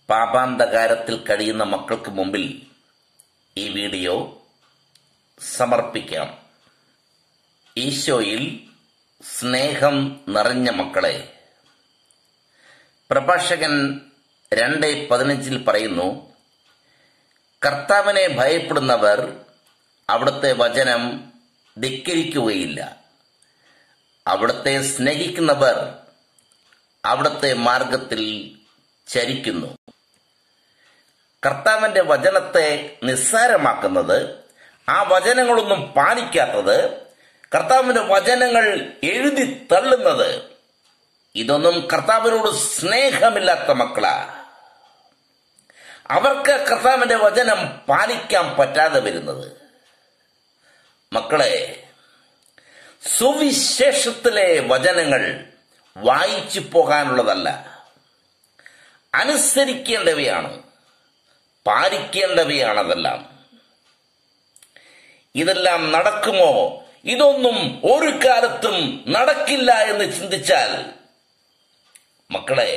പാപാന്തകാരത്തിൽ കഴിയുന്ന മക്കൾക്ക് മുമ്പിൽ ഈ വീഡിയോ സമർപ്പിക്കാം ഈശോയിൽ സ്നേഹം നിറഞ്ഞ മക്കളെ പ്രഭാഷകൻ രണ്ട് പതിനഞ്ചിൽ പറയുന്നു കർത്താവിനെ ഭയപ്പെടുന്നവർ അവിടുത്തെ വചനം ധിക്കരിക്കുകയില്ല അവിടുത്തെ സ്നേഹിക്കുന്നവർ അവിടുത്തെ മാർഗത്തിൽ ചരിക്കുന്നു കർത്താവിന്റെ വചനത്തെ നിസ്സാരമാക്കുന്നത് ആ വചനങ്ങളൊന്നും പാലിക്കാത്തത് കർത്താവിന്റെ വചനങ്ങൾ എഴുതി തള്ളുന്നത് ഇതൊന്നും കർത്താവിനോട് സ്നേഹമില്ലാത്ത മക്കളാ അവർക്ക് കർത്താവിന്റെ വചനം പാലിക്കാൻ പറ്റാതെ വരുന്നത് മക്കളെ സുവിശേഷത്തിലെ വചനങ്ങൾ വായിച്ചു പോകാനുള്ളതല്ല അനുസരിക്കേണ്ടവയാണ് പാലിക്കേണ്ടവയാണതെല്ലാം ഇതെല്ലാം നടക്കുമോ ഇതൊന്നും ഒരു കാലത്തും നടക്കില്ല എന്ന് ചിന്തിച്ചാൽ മക്കളെ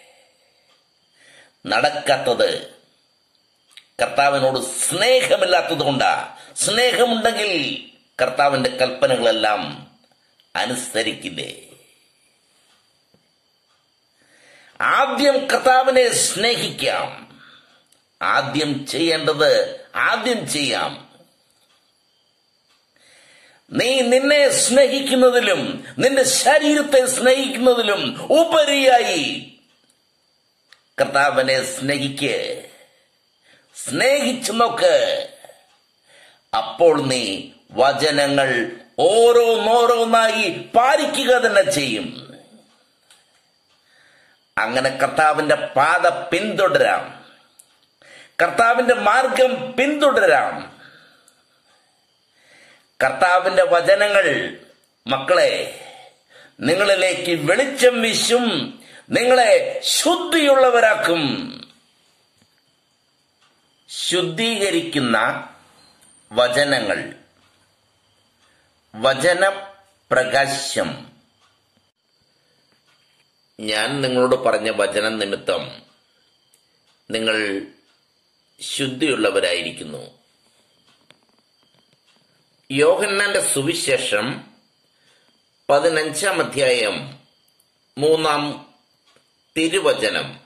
നടക്കാത്തത് കർത്താവിനോട് സ്നേഹമില്ലാത്തത് കൊണ്ടാ സ്നേഹമുണ്ടെങ്കിൽ കർത്താവിന്റെ കൽപ്പനകളെല്ലാം അനുസരിക്കില്ലേ ആദ്യം കർത്താവിനെ സ്നേഹിക്കാം ആദ്യം ചെയ്യേണ്ടത് ആദ്യം ചെയ്യാം നീ നിന്നെ സ്നേഹിക്കുന്നതിലും നിന്റെ ശരീരത്തെ സ്നേഹിക്കുന്നതിലും ഉപരിയായി കർത്താവിനെ സ്നേഹിക്ക് സ്നേഹിച്ചു നോക്ക് അപ്പോൾ നീ വചനങ്ങൾ ഓരോന്നോരോന്നായി പാലിക്കുക തന്നെ ചെയ്യും അങ്ങനെ കർത്താവിന്റെ പാത പിന്തുടരാം കർത്താവിന്റെ മാർഗം പിന്തുടരാം കർത്താവിന്റെ വചനങ്ങൾ മക്കളെ നിങ്ങളിലേക്ക് വെളിച്ചം വീശും നിങ്ങളെ ശുദ്ധിയുള്ളവരാക്കും ശുദ്ധീകരിക്കുന്ന വചനങ്ങൾ വചനപ്രകാശം ഞാൻ നിങ്ങളോട് പറഞ്ഞ വചനം നിമിത്തം നിങ്ങൾ ശുദ്ധിയുള്ളവരായിരിക്കുന്നു യോഹന്നാന്റെ സുവിശേഷം പതിനഞ്ചാം അധ്യായം മൂന്നാം തിരുവചനം